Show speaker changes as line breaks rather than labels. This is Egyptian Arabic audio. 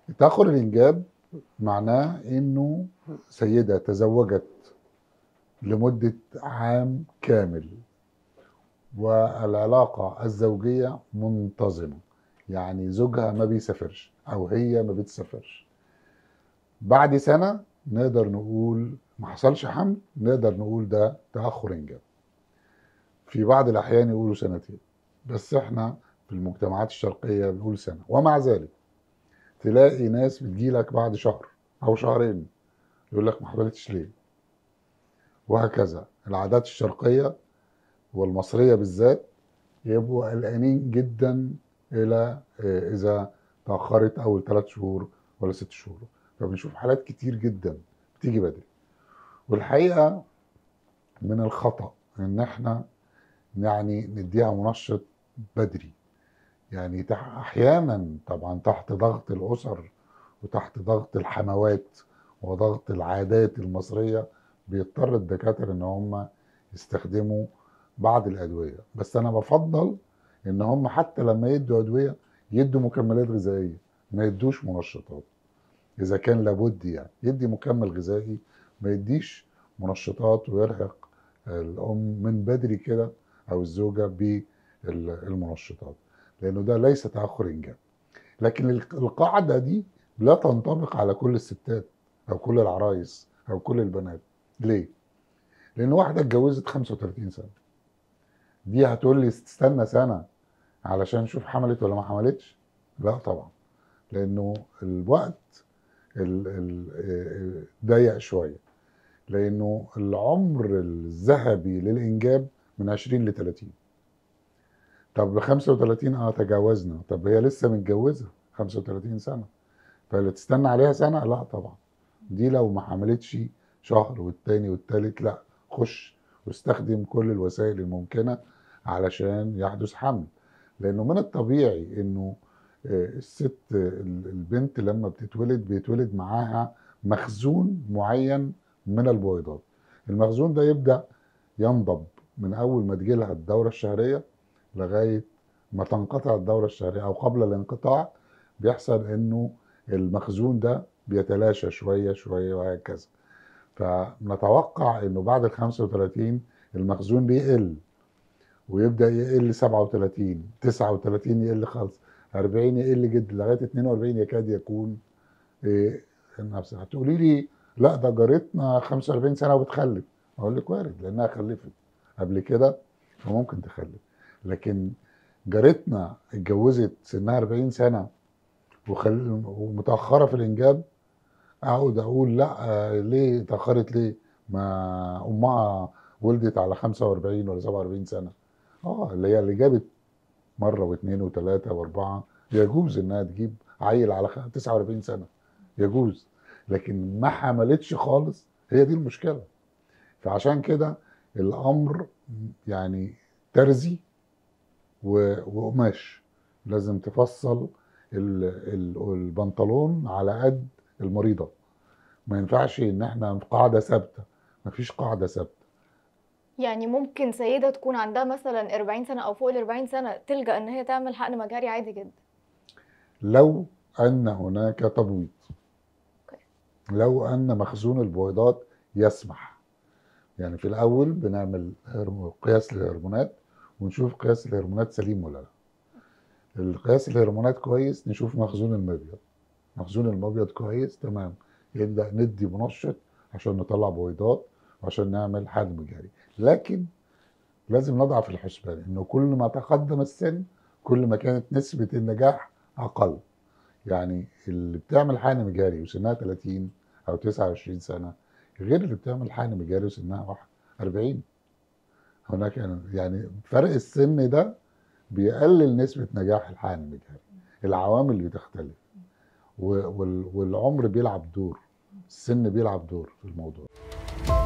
تاخر الانجاب معناه انه سيده تزوجت لمده عام كامل والعلاقه الزوجيه منتظمه يعني زوجها ما بيسافرش او هي ما بتسافرش بعد سنه نقدر نقول ما حصلش حمل نقدر نقول ده تاخر انجاب في بعض الاحيان يقولوا سنتين بس احنا في المجتمعات الشرقيه بنقول سنه ومع ذلك تلاقي ناس بتجيلك بعد شهر او شهرين يقول لك ما حملتش ليه وهكذا العادات الشرقيه والمصريه بالذات يبقوا قلقانين جدا الى آه، اذا تاخرت اول ثلاث شهور ولا ست شهور فبنشوف حالات كتير جدا بتيجي بدري والحقيقه من الخطا ان احنا يعني نديها منشط بدري يعني تح- احيانا طبعا تحت ضغط الاسر وتحت ضغط الحموات وضغط العادات المصريه بيضطر الدكاتره ان هم يستخدموا بعض الادويه بس انا بفضل ان هم حتى لما يدوا ادويه يدوا مكملات غذائيه ما يدوش منشطات اذا كان لابد يعني يدي مكمل غذائي ما يديش منشطات ويرهق الام من بدري كده او الزوجه بالمنشطات لانه ده ليس تاخر انجاب لكن الق- القاعده دي لا تنطبق على كل الستات او كل العرايس او كل البنات ليه لان واحده اتجوزت 35 سنه دي هتقول لي استنى سنه علشان نشوف حملت ولا ما حملتش لا طبعا لانه الوقت ال- ال- آه، ضيق شويه لانه العمر الذهبي للانجاب من 20 ل 30 طب 35 اه تجاوزنا طب هي لسه متجوزه 35 سنه فاللي تستنى عليها سنه لا طبعا دي لو ما حملتش شهر والتاني والتالت لا خش واستخدم كل الوسائل الممكنه علشان يحدث حمل لانه من الطبيعي انه آه، الست ال- البنت لما بتتولد بيتولد معاها مخزون معين من البويضات المخزون ده يبدا ينضب من اول ما تجيلها الدوره الشهريه لغايه ما تنقطع الدوره الشهريه او قبل الانقطاع بيحصل انه المخزون ده بيتلاشى شويه شويه وهكذا فنتوقع انه بعد ال 35 المخزون بيقل ويبدا يقل 37 39 يقل خالص 40 يقل جدا لغايه 42 يكاد يكون إيه النفس هتقولي لي لا ده جارتنا 45 سنه وبتخلف اقول لك وارد لانها خلفت قبل كده فممكن تخلف لكن جارتنا اتجوزت سنها 40 سنه وخل... ومتاخره في الانجاب اقعد اقول لا آه، ليه اتاخرت ليه ما امها ولدت على 45 ولا 47 سنه اه اللي هي اللي جابت مره واثنين وثلاثه واربعه يجوز انها تجيب عيل على خ- 49 سنه يجوز لكن ما حملتش خالص هي دي المشكله فعشان كده الامر يعني ترزي و- وقماش لازم تفصل ال- ال- البنطلون على قد المريضه ما ينفعش ان احنا قاعده ثابته مفيش قاعده ثابته
يعني ممكن سيدة تكون عندها مثلا 40 سنة أو فوق ال 40 سنة تلجأ إن هي تعمل حقن مجهري عادي جدا
لو ان هناك تبويض لو ان مخزون البويضات يسمح يعني في الاول بنعمل هرمو- قياس للهرمونات ونشوف قياس الهرمونات سليم ولا لا القياس الهرمونات كويس نشوف مخزون المبيض مخزون المبيض كويس تمام يبدا ندي منشط عشان نطلع بويضات وعشان نعمل حقن مجهري لكن لازم نضع في الحسبان انه كل ما تقدم السن كل ما كانت نسبه النجاح اقل يعني اللي بتعمل حقن مجاري وسنها 30 او 29 سنه غير اللي بتعمل حقن مجاري وسنها واحد 40 هناك يعني فرق السن ده بيقلل نسبه نجاح الحقن المجاري العوامل بتختلف و- وال- والعمر بيلعب دور السن بيلعب دور في الموضوع